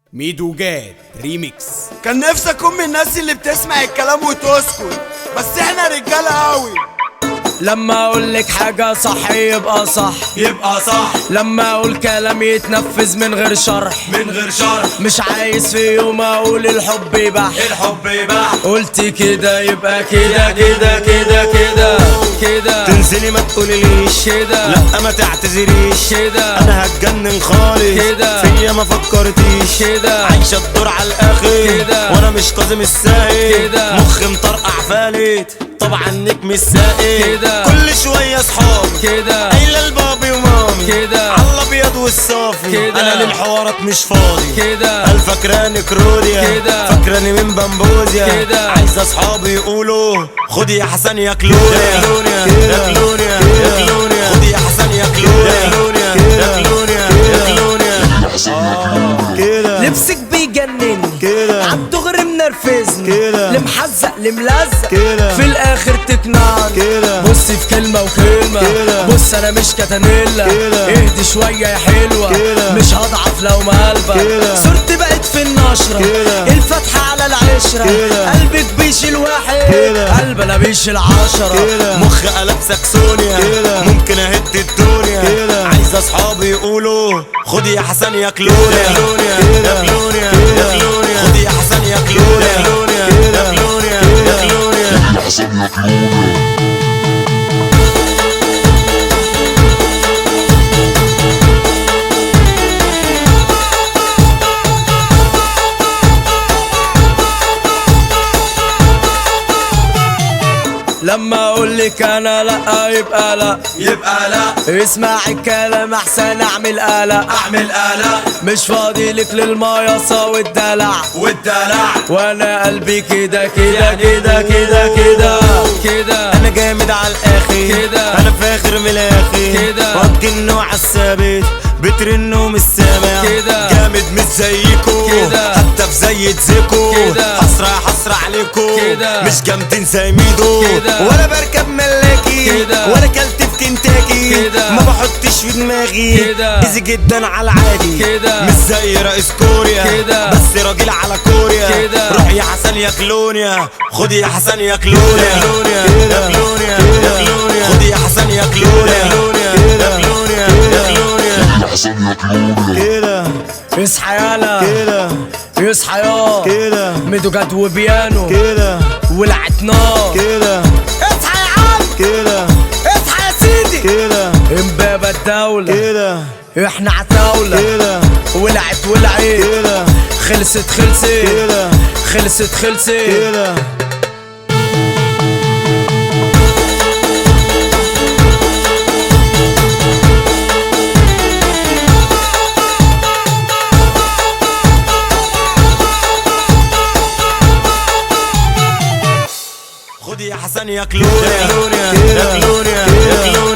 ميدو جاد ريميكس كان نفسي اكون من الناس اللي بتسمع الكلام وتسكت بس احنا رجاله قوي لما اقول لك حاجة صح يبقى صح يبقى صح لما اقول كلام يتنفذ من غير شرح من غير شرح مش عايز في يوم اقول الحب بح الحب يباح قلت كده يبقى كده كده كده كده كده تنزلي ما تقوليليش كده لا ما تعتذريش كده انا هتجنن خالص كده. فيا ما فكرتيش كده. عايشه الدور على الاخر كده. وانا مش كاظم الساهل كده. مخي مطرقع فالت طبعا نجم السائل كده. كل شويه صحابي كده قايله لبابي ومامي كده. على الابيض والصافي كده. انا للحوارات مش فاضي كده قال فاكراني كروديا كده. فاكراني من بمبوزيا كده. عايز اصحابي يقولوا خد يا حسن يا كلونيا يا كلونيا يا كلونيا يا كلونيا خد يا حسن يا كلونيا يا كلونيا يا كلونيا يا كلونيا كده لبسك بيجنني كده. عالدغري منرفزني كده. لمحزق لملزق كده. في الاخر تقنعني كده. بصي في كلمة وكلمة كده. بص انا مش كتانيلا كده. اهدي شوية يا حلوة كده. مش هضعف لو مقلبك كده. صورتي بقت في النشرة كده. الفتحة على العشرة كده. قلبك بيشيل واحد كده. قلب انا بيشيل عشرة كده مخ قلب ساكسونيا كده. ممكن اهد الدنيا كده. عايز اصحابي يقولوا خد يا حسن يا كلونيا يا كلونيا يا كلونيا يا كلونيا خد يا حسن يا كلونيا يا كلونيا يا كلونيا يا كلونيا لما اقول لك انا لا يبقى لا يبقى لا اسمع الكلام احسن اعمل قلق اعمل قلق مش فاضي لك للمياصة والدلع والدلع وانا قلبي كده كده كده كده كده كده انا جامد على الاخر كده. انا فاخر من الاخر كده. وجه النوع الثابت بترنوا مش سامع كده. جامد مش زيكو كده. حتى في زي زيكو كده. حسرة حسرة عليكو كده. مش جامدين زي ميدو كده. ولا بركب ملاكي كده. ولا كلت في كنتاكي كده. ما بحطش في دماغي كده. ايزي جدا على العادي كده. مش زي رئيس كوريا كده. بس راجل على كوريا كده. روح يا حسن يا كلونيا خد يا حسن يا كلونيا يا كلونيا يا كلونيا يا كلونيا خد يا حسن يا كلونيا يا كلونيا يا كلونيا يا كلونيا كده اصحى يالا كده اصحى يا كده ميدو جد وبيانو كده ولعت نار كده اصحى يا عم كده اصحى يا سيدي كده امبابة الدولة كده احنا عتاولة كده ولعت ولعت كده خلصت خلصت كده خلصت خلصت كده خد يا حسن يا كلونيا يا كلونيا يا كلونيا يا كلونيا